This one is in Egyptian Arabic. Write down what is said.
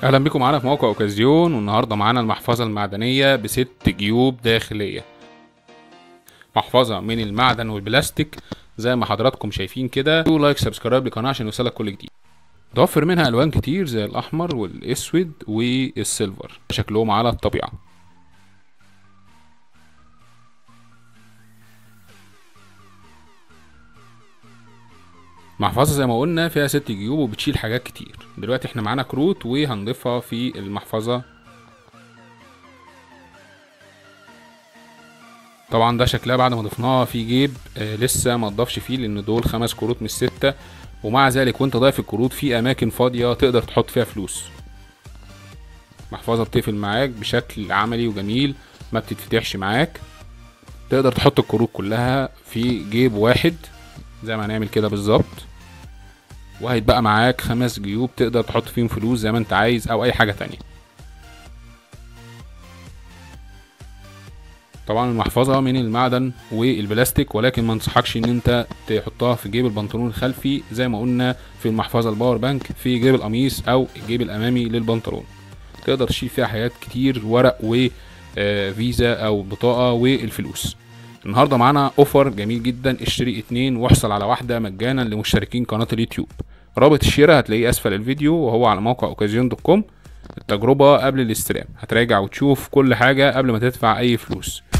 اهلا بكم معانا في موقع اوكازيون والنهارده معانا المحفظه المعدنيه بست جيوب داخليه محفظه من المعدن والبلاستيك زي ما حضراتكم شايفين كده لايك سبسكرايب للقناه عشان يوصلك كل جديد توفر منها الوان كتير زي الاحمر والاسود والسيلفر شكلهم على الطبيعه محفظة زي ما قلنا فيها ست جيوب وبتشيل حاجات كتير دلوقتي احنا معانا كروت وهنضيفها في المحفظة طبعا ده شكلها بعد ما ضفناها في جيب آه لسه ما تضافش فيه لان دول خمس كروت مش ستة ومع ذلك وانت ضايف الكروت في اماكن فاضية تقدر تحط فيها فلوس محفظة بتقفل معاك بشكل عملي وجميل ما بتتفتحش معاك تقدر تحط الكروت كلها في جيب واحد زي ما هنعمل كده بالظبط وهيتبقى معاك خمس جيوب تقدر تحط فيهم فلوس زي ما انت عايز او اي حاجة تانية طبعا المحفظة من المعدن والبلاستيك ولكن ما انصحكش ان انت تحطها في جيب البنطلون الخلفي زي ما قلنا في المحفظة الباور بانك في جيب القميص او الجيب الامامي للبنطلون تقدر تشيل فيها حاجات كتير ورق وفيزا او بطاقة والفلوس النهارده معانا اوفر جميل جدا اشتري اتنين واحصل على واحده مجانا لمشتركين قناه اليوتيوب رابط الشراء هتلاقيه اسفل الفيديو وهو على موقع اوكازيون دوت كوم التجربه قبل الاستلام هتراجع وتشوف كل حاجه قبل ما تدفع اي فلوس